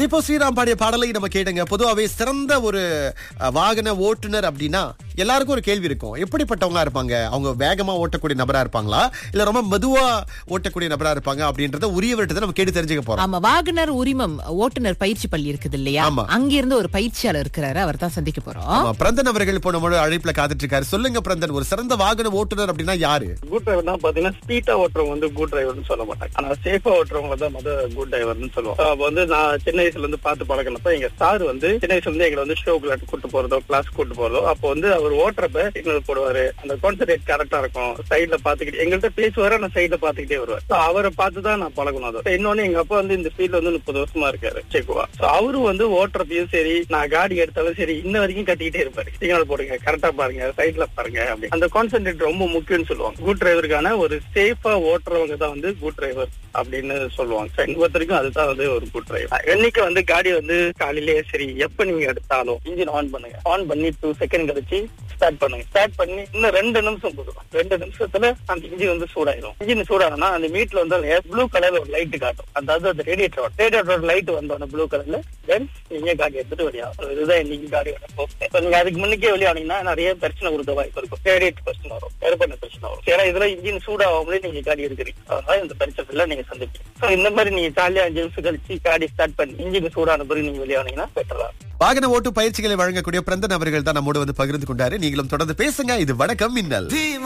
இப்போ ஸ்ரீராம் பாடிய பாடலை நம்ம கேட்டுங்க பொதுவாகவே சிறந்த ஒரு அஹ், வாகன ஓட்டுநர் அப்படின்னா எல்லாருக்கும் ஒரு கேள்வி இருக்கும் எப்படிப்பட்டவங்களா இருப்பாங்க அவங்க வேகமா ஓட்டக்கூடிய நபரா இருப்பாங்களா இல்ல ரொம்ப மெதுவா ஓட்டக்கூடிய நபரா இருப்பாங்க அப்படின்றத உரியவர்கிட்ட நம்ம கேட்டு தெரிஞ்சுக்க போறோம் ஆமா வாகனர் உரிமம் ஓட்டுநர் பயிற்சி பள்ளி இருக்குது இல்லையா ஆமா. அங்கிருந்து ஒரு பயிற்சியாளர் இருக்கிறாரு அவர் தான் சந்திக்க போறோம் ஆமா, பிரந்தன் அவர்கள் இப்போ நம்மளோட அழைப்புல காத்துட்டு இருக்காரு சொல்லுங்க பிரந்தன் ஒரு சிறந்த வாகன ஓட்டுநர் அப்படின்னா யாரு குட் டிரைவர் தான் பாத்தீங்கன்னா ஸ்பீடா ஓட்டுறவங்க வந்து குட் டிரைவர்னு சொல்ல மாட்டாங்க ஆனா சேஃபா ஓட்டுறவங்க தான் மொத குட் டிரைவர்னு சொல்லுவாங்க அப்ப வந்து நான் சின்ன வயசுல இருந்து பார்த்து பழகினப்ப எங்க சார் வந்து சின்ன வயசுல இருந்து எங்களை வந்து ஷோக்குள்ள கூட்டு போறதோ கிளாஸ் கூட்டு போறதோ அப்போ வந்து அவர் ஓட்டுறப்ப சிக்னல் போடுவாரு அந்த கான்சன்ட்ரேட் கரெக்டா இருக்கும் சைட்ல பாத்துக்கிட்டு எங்கள்கிட்ட பேசுவாரு ஆனா சைட்ல பாத்துக்கிட்டே வருவார் So அவரை பார்த்து தான் நான் பழகணும் அதை So இன்னொன்னு எங்க அப்பா வந்து இந்த ஃபீல்ட்ல வந்து முப்பது வருஷமா இருக்காரு செக்குவா So அவரு வந்து ஓட்டுறப்பையும் சரி நான் காடி எடுத்தாலும் சரி இன்ன வரைக்கும் கத்திக்கிட்டே இருப்பாரு சிக்னல் போடுங்க கரெக்டா பாருங்க சைட்ல பாருங்க அப்படி அந்த கான்சென்ட்ரேட் ரொம்ப முக்கியம்னு சொல்லுவாங்க குட் டிரைவருக்கான ஒரு சேஃபா ஓட்டுறவங்க தான் வந்து குட் டிரைவர் அப்படின்னு சொல்லுவாங்க So எங்க பொறுத்த வரைக்கும் அதுதான் வந்து ஒரு குட் டிரைவர் என்னைக்கு வந்து காடி வந்து காலையிலேயே சரி எப்ப நீங்க எடுத்தாலும் இன்ஜின் ஆன் பண்ணுங்க ஆன் பண்ணி டூ செகண்ட் கழிச்சு ஸ்டார்ட் பண்ணுங்க ஸ்டார்ட் பண்ணி இன்னும் ரெண்டு நிமிஷம் போதும் ரெண்டு நிமிஷத்துல அந்த இன்ஜின் வந்து சூடாயிடும் இன்ஜின் சூடானா அந்த மீட்ல வந்து ப்ளூ கலர்ல ஒரு லைட் காட்டும் அதாவது அந்த ரேடியேட்டர் ரேடியேட்டர் லைட் வந்தோட ப்ளூ கலர்ல தென் நீங்க காடி எடுத்துட்டு வெளியாகும் இதுதான் இன்னைக்கு காடியோட போஸ்ட் இப்ப நீங்க அதுக்கு முன்னுக்கே வெளியானீங்கன்னா நிறைய பிரச்சனை கொடுக்க வாய்ப்பு இருக்கும் ரேடியேட் பிரச்சனை வரும் ஏர் பண்ண பிரச்சனை வரும் ஏன்னா இதுல இன்ஜின் சூடாகாமலே நீங்க காடி எடுக்கிறீங்க அதனால இந்த பிரச்சனை எல்லாம் நீங்க சந்திப்பீங்க So இந்த மாதிரி நீங்க ஜாலியா அஞ்சு நிமிஷம் கழிச்சு காடி ஸ்டார்ட் பண்ணி இன்ஜின் சூடான பிறகு நீங்க வெளியானீங்கன்னா பெட்டரா வாகன ஓட்டு பயிற்சிகளை வழங்கக்கூடிய பிரந்தன் அவர்கள் தான் நம்மோடு வந்து பகிர்ந்து கொண்டாரு நீங்களும் தொடர்ந்து பேசுங்க இது வணக்கம் மின்னல்